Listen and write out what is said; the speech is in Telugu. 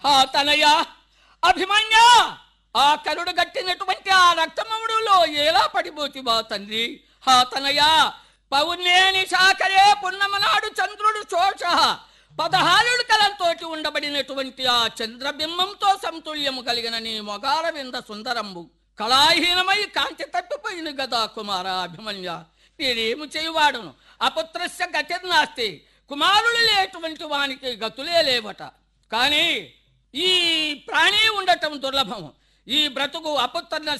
ఆ తనయ అభిమన్య ఆ కరుడు గట్టినటువంటి ఆ రక్తమముడులో ఎలా పడిపోతివా తండ్రి ఆ తనయ పౌర్ణేని శాఖరే పున్నమనాడు చంద్రుడు శోష పదహారుడు కలంతోటి ఉండబడినటువంటి ఆ చంద్రబింబంతో సమతుల్యము కలిగిన నీ మొగాల వింద సుందరంబు కళాహీనమై కాంతి తప్పిపోయిన గదా కుమార అభిమన్య నేనేము చేయువాడును అపుత్రస్య గతిర్నాస్తి కుమారులు లేటువంటి వానికి గతులే లేవట కానీ ఈ ప్రాణి ఉండటం దుర్లభం ఈ బ్రతుకు అపుత్ర